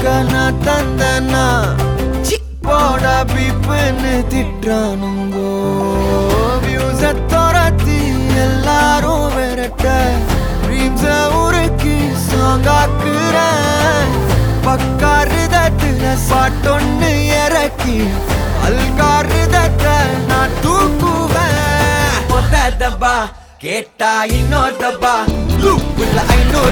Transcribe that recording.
முழுக்க நான் தந்தனா போட பிப்புன்னு திட்டானுங்கோ வியூஸ துரத்தி எல்லாரும் விரட்ட ட்ரீம்ஸ உருக்கி சாங்காக்குறேன் பக்காருதத்துல பாட்டொன்னு இறக்கி அல்காருதத்தை நான் தூக்குவேன் மொத்த தப்பா கேட்டா இன்னொரு தப்பா லூப்புல ஐநூறு